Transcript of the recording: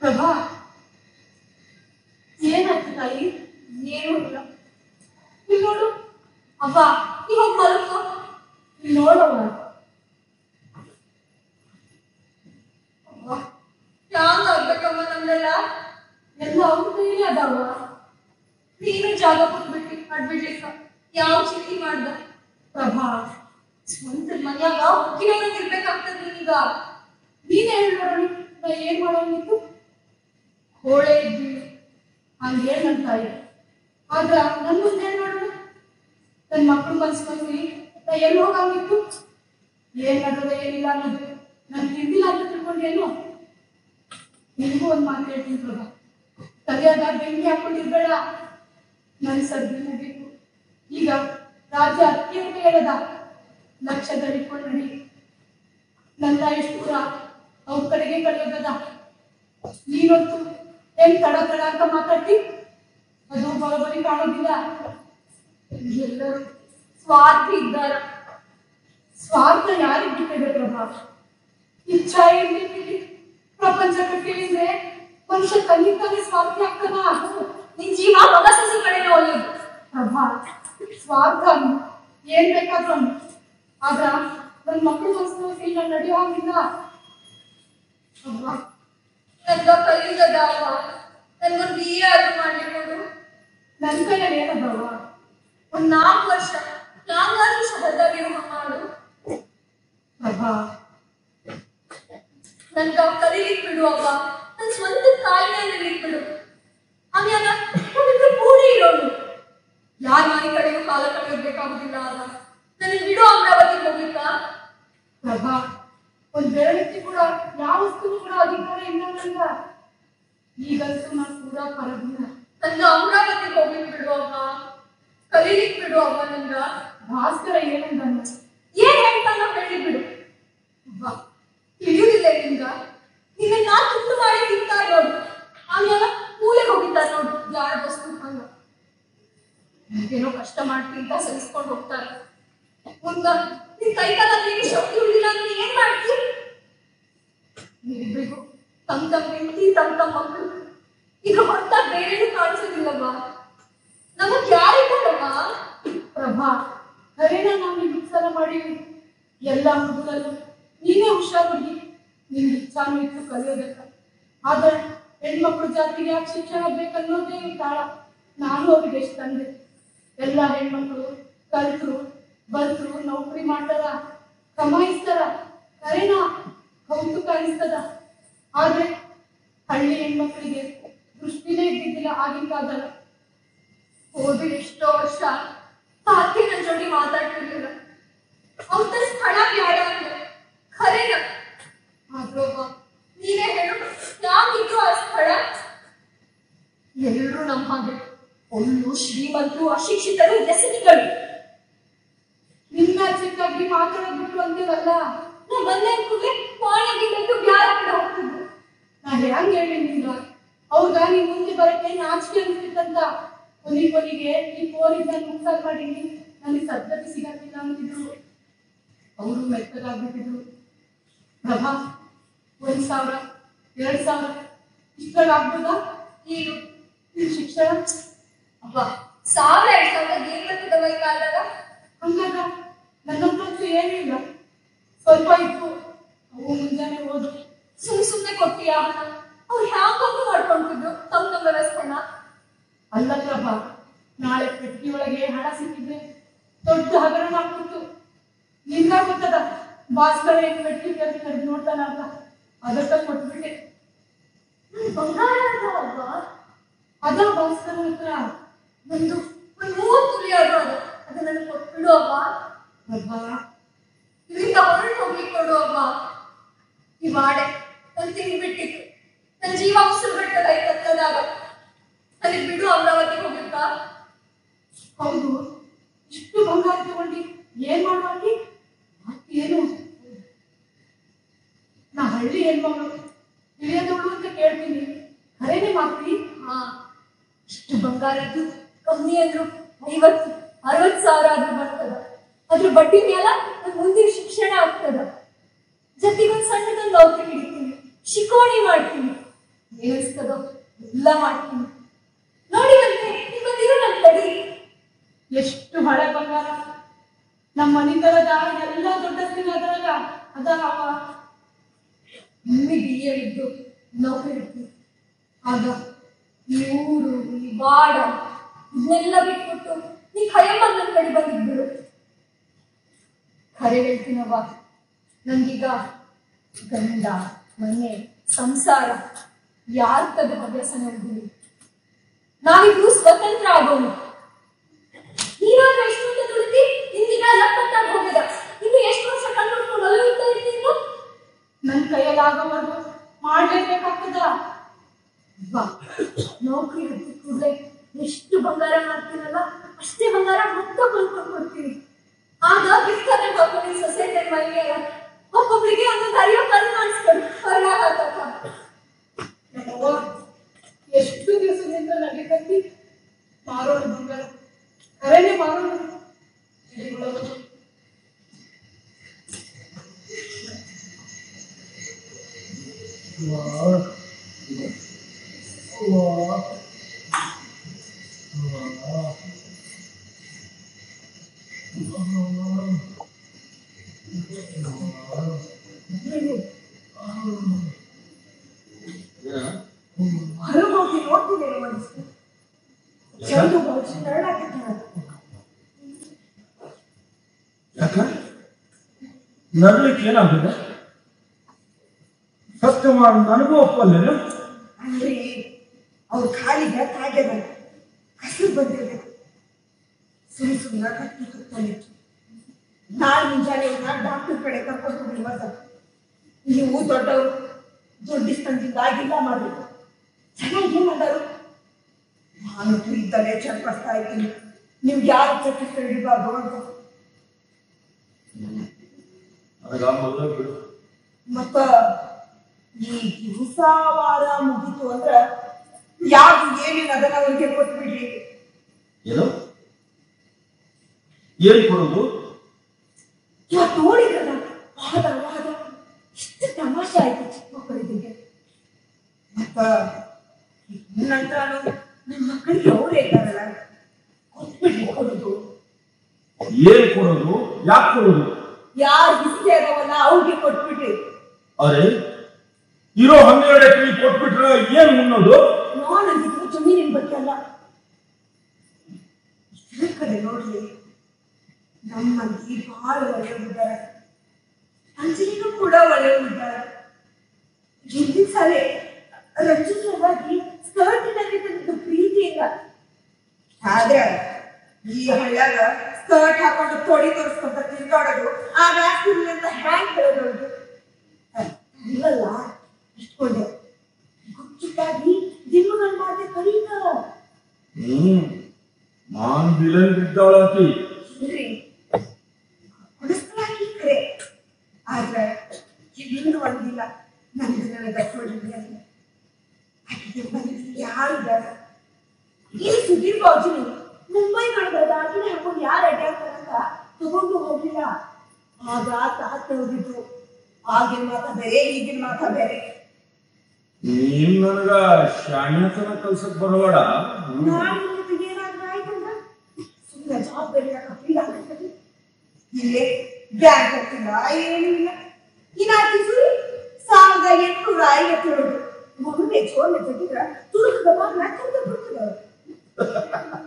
ಪ್ರಭಾ ಏನಾಯ್ತು ತಾಯಿ ಏನೂ ಇಲ್ಲ ಇಲ್ಲಿ ನೋಡು ಅವ್ವ ಇವಾಗ ಮಲಗೋ ಇಲ್ಲಿ ನೋಡವ್ವ ಅವ್ವ ಹ್ಯಾಂಗ ಆಗ್ಬೇಕಮ್ಮ ನಮ್ದೆಲ್ಲ ಎಲ್ಲ ಅವ್ರ ಕೈಲಿ ಅದಾವ ನೀನು ಜಾಗ ಕೊಟ್ಬಿಟ್ಟು ಅಡ್ಬಿಡ್ಲಿಕ್ಕ ಯಾವ ಚಿಂತೆ ಮಾಡ್ದ ಪ್ರಭಾ ಸ್ವಂತ ಮನ್ಯಾಗ ಹುಟ್ಟಿನವ್ರಂಗ್ ಇರ್ಬೇಕಾಗ್ತದ ನೀನೀಗ ನೀನೇ ಹೇಳಿ ನೋಡೋಣ ನಾ ಏನ್ ಮಾಡೋಣಿತ್ತು ಹೋಳೆ ಇದ್ವಿ ಹಂಗೆ ಹೇಳಿ ನನ್ನ ತಾಯಿ ಆದ್ರ ನನ್ ಮುಂದೆ ಹೇಳಿ ನೋಡೋಣ ನನ್ನ ಮಕ್ಕಳು ಮನ್ಸು ಬಂದ್ವಿ ನಾ ಎಲ್ಲಿ ಹೋಗಂಗಿತ್ತು ಏನ್ ನಡೆದ ಏನಿಲ್ಲ ಅನ್ನೋದು ನನ್ ತಿಂದಿಲ್ಲ ಅಂತ ತಿಳ್ಕೊಂಡೇನು ನಿನಗೂ ಒಂದ್ ಮಾತು ಹೇಳ್ತೀನಿ ಪ್ರಭಾ ತಲೆಯಾದ ಬೆಂಕಿ ಹಾಕೊಂಡಿರ್ಬೇಡ ನನ್ ಸರ್ದಿ ಮುಗೀತು ಈಗ ರಾಜ್ಯ ಅತ್ಯಂತ ಹೇಳದ ಲಕ್ಷ ದಡಿಕೊಂಡು ನಡಿ ನನ್ನ ಎಷ್ಟು ದೂರ ಅವ್ರ ಕಡೆಗೆ ಕಳೆಯೋದದ ನೀನೊತ್ತು ಏನ್ ತಡ ತಡ ಅಂತ ಮಾತಾಡ್ತಿ ಅದು ಬರೋಬರಿ ಕಾಣೋದಿಲ್ಲ ಎಲ್ಲರೂ ಸ್ವಾರ್ಥಿ ಇದ್ದಾರ ಸ್ವಾರ್ಥ ಯಾರಿಗೆ ಬಿಟ್ಟಿದೆ ಪ್ರಭಾ ಇಚ್ಛಾ ಏನಿರ್ಲಿ ಪ್ರಪಂಚ ಕಟ್ಟಿದ್ರೆ ಮನುಷ್ಯ ತನ್ನಿಂತಾನೆ ಸ್ವಾರ್ಥಿ ಆಗ್ತಾನ ನಿನ್ ಜೀವ ಮಗ ಸಸಿ ಕಡೆನೇ ಒಳ್ಳೆಯದು ಪ್ರಭಾ ಸ್ವಾರ್ಥ ಅನ್ನು ಏನ್ ಬೇಕಾದ್ರೂ ಅನ್ನು ಆದ್ರ ನನ್ ಮಕ್ಕಳು ಮನಸ್ಸು ಇಲ್ಲ ನಡೆಯೋ ಹಾಗಿಲ್ಲ ಅಬ್ಬಾ ನನ್ಗ ಕಲಿಯುಗದ ಅವ್ವ ನನ್ಗೊಂದು ಬಿಎ ಆದ್ರೂ ಮಾಡ್ಲಿಕ್ಕೋದು ನನ್ ಕೈಯಲ್ಲಿ ಏನದವ ಒಂದ್ ನಾಲ್ಕು ವರ್ಷ ನಾಲ್ಕಾರು ವರ್ಷ ಹೊರದಾಗಿರೋ ಮಾಡು ಪ್ರಭಾ ನನ್ಗ ಕಲೀಲಿಕ್ ಬಿಡು ಅವ್ವ ನನ್ ಸ್ವಂತ ಕಾಲ್ ಮೇಲೆ ನಿಲ್ಲಿಕ್ ಬಿಡು ಆಮ್ಯಾಗ ನಾವಿಬ್ರು ಕೂಡಿ ಇರೋದು ಯಾರ ಮನೆ ಕಡೆಗೂ ಕಾಲ ಕಳೆಯೋದ್ಬೇಕಾಗುದಿಲ್ಲ ಅಲ್ಲ ನನಗೆ ಬಿಡು ಅಮರಾವತಿ ಹೋಗ್ಲಿಕ್ಕ ಪ್ರಭಾ ಒಂದ್ ಬೆರಳಿಗೆ ಕೂಡ ಯಾವ ವಸ್ತುನು ಕೂಡ ಅಧಿಕಾರ ಇಲ್ಲ ನಂಗ ಈಗಂತೂ ನಾನು ಪೂರಾ ಪರದಿನ ನನ್ಗ ಅಮರಾವತಿಗೆ ಹೋಗ್ಲಿಕ್ ಬಿಡು ಅವ್ವ ಕಲೀಲಿಕ್ ಬಿಡು ಅವ್ವ ನನ್ಗ ಭಾಸ್ಕರ ಏನಂದನು ಏನ್ ಹೇಳ್ತಾನ ಹೇಳಿ ಬಿಡು ಅವ್ವ ತಿಳಿಯುವುದಿಲ್ಲ ನಿನ್ಗ ನಿನ್ನ ನಾ ತುತ್ತು ಮಾಡಿ ತಿಂತಾರ ನೋಡು ಆಮೇಲೆ ಮೂಲೆಗೆ ಹೋಗಿದ್ದಾರ ನೋಡು ಯಾರ ವಸ್ತು ಹಂಗ ಏನೋ ಕಷ್ಟ ಮಾಡ್ತಿಂತ ಸಹಿಸ್ಕೊಂಡು ಹೋಗ್ತಾರ ಮುಂದ ನಿನ್ ಕೈ ಕಾಲ ನಿನಗೆ ಶಕ್ತಿ ಉಳಿದಿಲ್ಲ ಅಂದ್ರೆ ಏನ್ ಮಾಡ್ತಿ ನೀವಿಬ್ರಿಗೂ ತಮ್ ತಮ್ ಹೆಂಡತಿ ತಮ್ ತಮ್ ಮಕ್ಕಳು ಇದು ಹೊತ್ತ ಬೇರೆ ಕಾಣಿಸೋದಿಲ್ಲವ್ವ ನಮಗ್ ಯಾರಿದ್ದಾರಮ್ಮ ಪ್ರಭಾ ಖರೇನ ನಾವು ನಿಮ್ಗೆ ಸಲ ಮಾಡೀವಿ ಎಲ್ಲ ಮೃದುಲಲ್ಲೂ ನೀನೇ ಹುಷಾರಾಗಿ ನಿಮ್ಗೆ ಇಚ್ಛಾನು ಇತ್ತು ಕಲಿಯೋದಕ್ಕ ಆದ್ರೆ ಹೆಣ್ಮಕ್ಳು ಜಾತಿಗೆ ಯಾಕೆ ಶಿಕ್ಷಣ ಬೇಕನ್ನೋದೇ ತಾಳ ನಾನು ಅವ್ರಿಗೆ ಎಷ್ಟು ತಂದೆ ಎಲ್ಲ ಹೆಣ್ಮಕ್ಳು ಕಲ್ತರು ಬಲ್ತರು ನೌಕರಿ ಮಾಡ್ತಾರ ಕಮಾಯಿಸ್ತಾರ ಖರೇನ ಕೌತುಕ ಅನಿಸ್ತದ ಆದ್ರೆ ಹಳ್ಳಿ ಹೆಣ್ಮಕ್ಳಿಗೆ ದೃಷ್ಟಿನೇ ಇದ್ದಿದ್ದಿಲ್ಲ ಆಗಿನ ಕಾಲದಲ್ಲಿ ಹೋದ ಎಷ್ಟೋ ವರ್ಷ ಸಾಧ್ಯ ನನ್ ಜೋಡಿ ಮಾತಾಡ್ತಿರ್ಲಿಲ್ಲ ಅವ್ರ ಸ್ಥಳ ಬ್ಯಾಡ ಅಂದ್ರೆ ಖರೇನ ಆದ್ರೂ ಅವ್ವ, ನೀನೇ ಹೇಳು ಯಾಕಿದ್ರು ಆ ಸ್ಥಳ ಎಲ್ರು ನಮ್ಮ ಹಾಗೆ ಒಳ್ಳು ಶ್ರೀಮಂತರು ಅಶಿಕ್ಷಿತರು ವ್ಯಸನಿಗಳು ನಿನ್ನ ಚಿಕ್ಕಾಗಿ ಮಾತಾಡೋದ್ ಬಿಟ್ಟು ಅಂತೀವಲ್ಲ ನಾ ಬಂದೆ ಕೂಡಲೇ ಪಾಣಿಗೆ ಬಿಟ್ಟು ಬ್ಯಾರ ಕಡೆ ಹೋಗ್ತಿದ್ರು ನಾ ಹೆಂಗ್ ಹೇಳಿ ನಿಂಗ ಹೌದ ನೀ ಮುಂದೆ ಬರಕ್ಕೆ ನಾಚಿಕೆ ಅನ್ಸ್ತಿತ್ತಂತ ಕೊನೆ ಕೊನೆಗೆ ಈ ಫೋನಿಂದ ಮುಕ್ಸಾಲ್ ಮಾಡೀನಿ ನನಗೆ ಸದ್ಗತಿ ಸಿಗಕ್ಕಿಲ್ಲ ಅಂತಿದ್ರು ಅವರು ಮೆತ್ತಗಾಗ್ಬಿಟ್ಟಿದ್ರು ಪ್ರಭಾ ಒಂದ್ ಸಾವಿರ ಎರಡ್ ಸಾವಿರ ಇಷ್ಟೊಳಗೆ ಆಗ್ಬೋದಾ ಏನು ನಿನ್ ಶಿಕ್ಷಣ ಅಬ್ಬ ಸಾವಿರ ಎರಡ್ ಸಾವಿರ ಏನ್ ಬರ್ತದವ ಈ ಕಾಲದಾಗ ಹಂಗಾಗ ನನ್ನ ಹತ್ರ ಏನೂ ಇಲ್ಲ ಸ್ವಲ್ಪ ಇತ್ತು ಅವು ಮುಂಜಾನೆ ಹೋದ್ರು ಸುಮ್ ಸುಮ್ನೆ ಕೊಟ್ಟಿಯ ಹಣ ಅವ್ರು ಹ್ಯಾಂಗೊಂದು ಮಾಡ್ಕೊಂತಿದ್ರು ತಮ್ಮ ತಮ್ಮ ವ್ಯವಸ್ಥೆನ ಅಲ್ಲ ಪ್ರಭಾ ನಾಳೆ ಪೆಟ್ಟಿ ಒಳಗೆ ಹಣ ಸಿಕ್ಕಿದ್ರೆ ದೊಡ್ಡ ಹಗರಣ ಆಗ್ತಿತ್ತು ನಿನ್ನ ಗೊತ್ತದ ಭಾಸ್ಕರ ಏನ್ ಪೆಟ್ಟಿ ಕರೆದು ಕರೆದು ನೋಡ್ತಾನ ಅಂತ ಅದಕ್ಕ ಕೊಟ್ಬಿಟ್ಟೆ ನನ್ ಬಂಗಾರ ಅದಾವಲ್ವ ಅದ ಭಾಸ್ಕರ ಹತ್ರ ಒಂದು ಒಂದ್ ಮೂವತ್ತು ತುಲಿ ಅದು ಅದು ಅದು ನನಗೆ ಕೊಟ್ಬಿಡು ಅವ್ವ ಪ್ರಭಾ ಇಲ್ಲಿಂದ ಹೊರಟು ಹೋಗ್ಲಿಕ್ಕೆ ಕೊಡು ಅವ್ವ ಈ ವಾಡೆ ನನ್ ತಿಂದ್ಬಿಟ್ಟಿತ್ತು ನನ್ ಜೀವ ಉಸಿರು ಬಿಟ್ಟದ ಐತದಾಗ ನನಗೆ ಬಿಡು ಅಮರಾವತಿ ಹೋಗ್ಲಿಕ್ಕ ಹೌದು ಇಷ್ಟು ಬಂಗಾರ ತಗೊಂಡು ಏನ್ ಮಾಡುವಾಗಿ ಏನು ನಾ ಹಳ್ಳಿ ಹೆಣ್ಮಗಳು ತಿಳಿಯದವಳು ಅಂತ ಕೇಳ್ತೀನಿ ಖರೇನೆ ಮಾತ್ರಿ ಹಾ ಇಷ್ಟು ಬಂಗಾರದ್ದು ಕಮ್ಮಿ ಅಂದ್ರು ಐವತ್ತು ಅರವತ್ ಸಾವಿರ ಆದ್ರೂ ಬರ್ತದ ಅದ್ರ ಬಡ್ಡಿ ಮೇಲ ನನ್ ಮುಂದಿನ ಶಿಕ್ಷಣ ಆಗ್ತದ ಜೊತೆಗೊಂದ್ ಸಣ್ಣದೊಂದು ನೌಕರಿ ಹಿಡಿತೀನಿ ಶಿಕೋಣಿ ಮಾಡ್ತೀನಿ ಏನಿಸ್ತದೋ ಎಲ್ಲ ಮಾಡ್ತೀನಿ ನೋಡಿ ಬಂದೆ ನಿಮ್ಮದಿರೋ ನನ್ನ ಕಡಿ ಎಷ್ಟು ಹಳೆ ಬಂಗಾರ ನಮ್ಮ ಮನಿತರದ ಎಲ್ಲ ದೊಡ್ಡಸ್ತಿನ ಅದ್ರಾಗ ಅದಾವ ನಿಮಗೆ ಇದ್ದು ನೌಕರಿ ಇರ್ತೀವಿ ಆಗ ಈ ಊರು ಈ ಬಾಡ ಇದನ್ನೆಲ್ಲ ಬಿಟ್ಬಿಟ್ಟು ನೀ ಖಯಮ್ಮ ನನ್ನ ಕಡೆ ಬಂದಿದ್ಬಿಡು ಖರೆ ಹೇಳ್ತೀನವ್ವ ನಂಗೀಗ ಗಂಡ ಮನೆ ಸಂಸಾರ ಯಾರ ಕದ ಹವ್ಯಾಸನ ಉಳಿದಿಲ್ಲ ನಾವಿಬ್ರು ಸ್ವತಂತ್ರ ಆಗೋಣ ನೀನಾದ್ರೂ ಎಷ್ಟು ಅಂತ ದುಡಿದಿ ಇಂದಿನ ಲಪ್ಪತ್ತಾಗಿ ಹೋಗಿದ ಇನ್ನು ಎಷ್ಟು ವರ್ಷ ಕಣ್ಣು ನೋಡ್ಕೊಂಡು ಅಲ್ಲಿಂದ ಇರ್ತಿದ್ದು ನನ್ ಕೈಯಲ್ಲಿ ಆಗೋವರೆಗೂ ಮಾಡ್ಲೇಬೇಕಾಗ್ತದ ಬಾ ನೌಕರಿ ಹತ್ತಿದ ಕೂಡಲೇ ಎಷ್ಟು ಬಂಗಾರ ಮಾಡ್ತೀನಲ್ಲ ಅಷ್ಟೇ ಬಂಗಾರ ಮೊತ್ತ ಕೊಂಡ್ಕೊಂಡು ಕೊಡ್ತೀನಿ ಆಗ ಬಿಸ್ತಾರೆ ಹಾಕೊಂಡು ಸೊಸೈಟಿ ಮನೆಗೆ ಒಬ್ಬೊಬ್ರಿಗೆ ಒಂದೊಂದು ಅರಿಯೋ ಕಣ್ಣು ಮಾಡಿಸ್ಕೊಂಡು ಹೊರ ಹಾಕಕ್ಕ ನಮ್ಮವ್ವ ಎಷ್ಟು ದಿವಸದಿಂದ ನನಗೆ ಕತ್ತಿ ಮಾರೋಣ ಬಂಗಾರ ಕರೆನೇ ಮಾರೋಣ ಎಡೆಗೊಳಗು. ಹೊರಗೆ ಹೋಗಿ ನೋಡ್ತಿದ್ದೇನೆ ಮನಸ್ಸು ಚಂದು ಬಹುಶಃ ನರಳಾಕಿದ್ದಾಳೆ ಯಾಕ ನಡ್ಲಿಕ್ಕೆ ಏನಾಗಿದೆ ಸತ್ಯ ಮಾಡಿ ನನಗೂ ಒಪ್ಪಲ್ಲೇನು ಅಂದ್ರೆ ಅವ್ರ ಕಾಲಿಗೆ ತಾಗ್ಯದ ಹಸಿರು ಬಂದಿರ್ಬೇಕು ಸುಮ್ ಸುಮ್ಮನೆ ಕಟ್ಟಿ ಕುತ್ಕೊಂಡಿತ್ತು ನಾಳೆ ಮುಂಜಾನೆ ನಾನು ಡಾಕ್ಟರ್ ಕಡೆ ಕರ್ಕೊಂಡು ಹೋಗಿ ಬರ್ದ ನೀವು ದೊಡ್ಡವರು ದೊಡ್ಡ ಸ್ಥಳದಿಂದ ಆಗಿಲ್ಲ ಮಾಡಬೇಕು ಚೆನ್ನಾಗಿ ಏನ್ ಮಾಡೋರು ನಾನು ಇದ್ದಲ್ಲೇ ಚರ್ಪಿಸ್ತಾ ಇದ್ದೀನಿ ನೀವು ಯಾರು ಚರ್ಪಿಸ್ತಾ ಹಿಡಿಬಾರ್ದು ಅಂತ ನನಗ ಮೊದಲು ಬಿಡು ಮತ್ತ ಈ ದಿವಸ ವಾರ ಮುಗೀತು ಅಂದ್ರ ಯಾವ್ದು ಏನೇನು ಅದನ್ನ ಅವ್ರಿಗೆ ಕೊಟ್ಬಿಡ್ರಿ ಏನು ಏನ್ ಕೊಡೋದು ಇವತ್ತು ನೋಡಿದ್ರಲ್ಲ ವಾದ ವಾದ ಎಷ್ಟು ತಮಾಷೆ ಆಯ್ತು ಚಿಕ್ಕ ಮಕ್ಕಳಿಗೆ ಮತ್ತ ನಂತರ ನಮ್ಮ ಮಕ್ಕಳಿಗೆ ಅವರೇ ಇದ್ದಾರಲ್ಲ ಕೊಟ್ಬಿಡ್ರಿ ಕೊಡುದು ಏನ್ ಕೊಡೋದು ಯಾಕೆ ಕೊಡೋದು ಯಾರು ಇಷ್ಟೇ ಅದಾವಲ್ಲ ಅವ್ರಿಗೆ ಕೊಟ್ಬಿಡ್ರಿ ಅರೆ ಇರೋ ಹನ್ನೆರಡು ಎಕರೆ ಕೊಟ್ಬಿಟ್ರೆ ಏನ್ ಮುನ್ನೋದು ನಾನಂದಿದ್ರು ಜಮೀನಿನ ಬಗ್ಗೆ ಅಲ್ಲ ಈ ಕಡೆ ನೋಡ್ರಿ ನಮ್ಮ ಮಂದಿ ಬಹಳ ಒಳ್ಳೆಯವಿದ್ದಾರೆ ಅಂಜಲಿನೂ ಕೂಡ ಒಳ್ಳೆಯವಿದ್ದಾರೆ ಹಿಂದಿನ ಸಾಲೆ ರಂಜು ಸಲುವಾಗಿ ಸ್ಕರ್ಟಿನಲ್ಲಿ ತಂದಿದ್ದು ಪ್ರೀತಿಯಿಂದ ಆದ್ರೆ ಈ ಹಳ್ಳ್ಯಾಗ ಸ್ಕರ್ಟ್ ಹಾಕೊಂಡು ತೊಡಿ ತೋರಿಸ್ಕೊಂತ ತಿರ್ಗಾಡೋದು ಆ ವ್ಯಾಪ್ತಿಯಿಂದ ಹ್ಯಾಂಗ್ ಹೇಳೋದು ಇಲ್ಲಲ್ಲ ಇಟ್ಕೊಂಡೆ ಗುಪ್ಚಿಟ್ಟಾಗಿ ದಿಮ್ಮಗಳು ಮಾಡದೆ ಕರೀತ ಹ್ಮ್ ನಾನ್ ಬಿಲನ್ ಬಿದ್ದಾಳಂತಿ ಇಲ್ರಿ ಹೊಡಿಸ್ಲಾಕಿ ಖರೆ ಆದ್ರೆ ಇನ್ನೂ ಒಂದಿಲ್ಲ ನನಗೆ ನನಗೆ ಕೊಡ್ಲಿ ಅಂತ ಆಕೆಗೆ ಮನೆಯಲ್ಲಿ ಯಾರು ಬೇಡ ಈ ಸುಧೀರ್ ಬಾಜುನಿ ಮುಂಬೈ ಕಳ್ದ ಆಕಿನ ಹಾಕೊಂಡು ಯಾರು ಅಡ್ಡಾಡ್ತಾರಂತ ತಗೊಂಡು ಹೋಗ್ಲಿಲ್ಲ ಆಗ ತಾತ ಹೋಗಿದ್ರು ಆಗಿನ ಮಾತ ಬೇರೆ ಈಗಿನ ಮಾತ ಬೇರೆ ನೀನ್ ನನಗ ಶಾಣ್ಯತನ ಕಲ್ಸಕ್ ಬರಬೇಡ ಹ್ಮ್. ನಾಳೆ ಇವತ್ತಿಗೆ ಏನಾದ್ರೂ ಆಯ್ತಂದ್ರ ಸುಮ್ಮನೆ ಜವಾಬ್ದಾರಿ ಫೀಲ್ ಆಗ್ತದೆ ಇಲ್ಲೇ ಬ್ಯಾಂಕ್ ಹೋಗ್ತಿಲ್ಲ ಏನೂ ಇಲ್ಲ ಇನ್ನಾಕಿ ಸುರಿ ಸಾವಿರದ ಎಂಟುನೂರ ಐವತ್ತೇಳು ಮೊನ್ನೆ ಚೋರ್ನೆ ತೆಗಿದ್ರ ತುರುಕದ ಬಾಗ್ಲ ತಂದು ಬಿಡ್ತದ